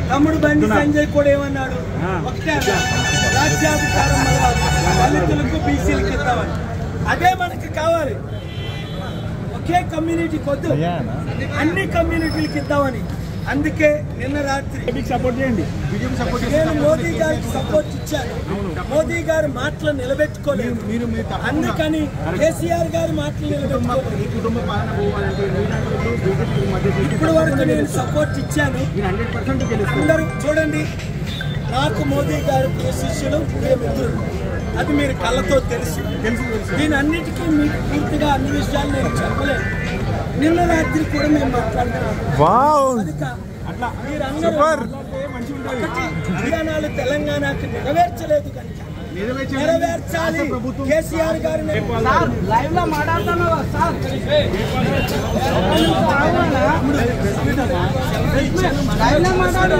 తమ్ముడు బండి సంజయ్ కూడా ఏమన్నాడు ఒకటే అన్నాడు. రాజ్యాధికారం వల్ల దళితులకు బీసీలకు ఇద్దామని అదే మనకి కావాలి ఒకే కమ్యూనిటీ కొద్దు అన్ని కమ్యూనిటీలకు ఇద్దామని అందుకే నిన్న రాత్రి సపోర్ట్ చేయండి నేను మోదీ గారికి సపోర్ట్ ఇచ్చాను మోదీ గారి మాటలు నిలబెట్టుకోలేదు మీరు మీరు అందుకని కేసీఆర్ గారి మాటలు నిలబెట్టుకోలేదు ఈ కుటుంబ పాలన పోవాలంటే మీలాంటి బీజేపీ మధ్య ఇప్పుడు వరకు నేను సపోర్ట్ ఇచ్చాను మీరు హండ్రెడ్ పర్సెంట్ గెలుస్తారు అందరూ చూడండి నాకు మోదీ గారు ప్రియ శిష్యులు ప్రియ మిత్రులు అది మీరు కళ్ళతో తెలుసు తెలుసు తెలుసు దీని అన్నిటికీ మీకు పూర్తిగా అన్ని విషయాలు నేను చెప్పలేను నిన్న రాత్రి కూడా మేము మాట్లాడుతున్నాం కనుక అట్లా మీరందరూ మాట్లాడితే మంచిగా ఉంటుంది ఒకటి విధానాలు తెలంగాణకు నెరవేర్చలేదు కనుక నెరవేర్చే నెరవేర్చాలి ప్రభుత్వం కేసీఆర్ గారిని లైవ్ లో మాట్లాడుతున్నావా సార్ లైవ్ లో మాట్లాడు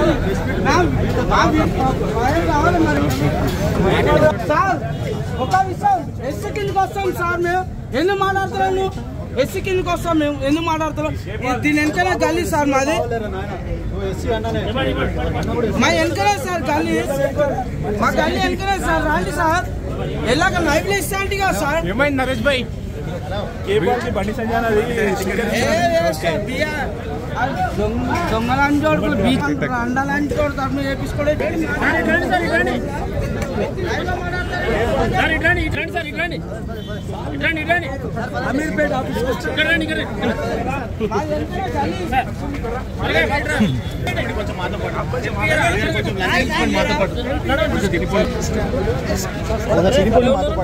కావాలి మరి సార్ ఒక విషయం ఎస్సీ కిందకి వస్తాం సార్ మేము ఎందుకు మాట్లాడుతున్నాం నువ్వు ఎస్సీ కిందకి వస్తాం మేము ఎందుకు మాట్లాడుతున్నాం ఇది దీని వెనకనే గల్లీ సార్ మాది ఎస్సీ అన్నానే మా వెనకనే సార్ గల్లీ మా గల్లీ వెనకనే సార్ రాండి సార్ ఎలాగ లైవ్ లో ఇస్తా అంటే కదా సార్ ఏమైంది నరేష్ భాయ్ కేబుల్ బండి సంజయ్ అది దొంగలాంటి అండాలాంటి వాడు తరఫున చేపించుకోలేదు అమీర్పేట ఆఫీస్కి వచ్చి మాతో పాటు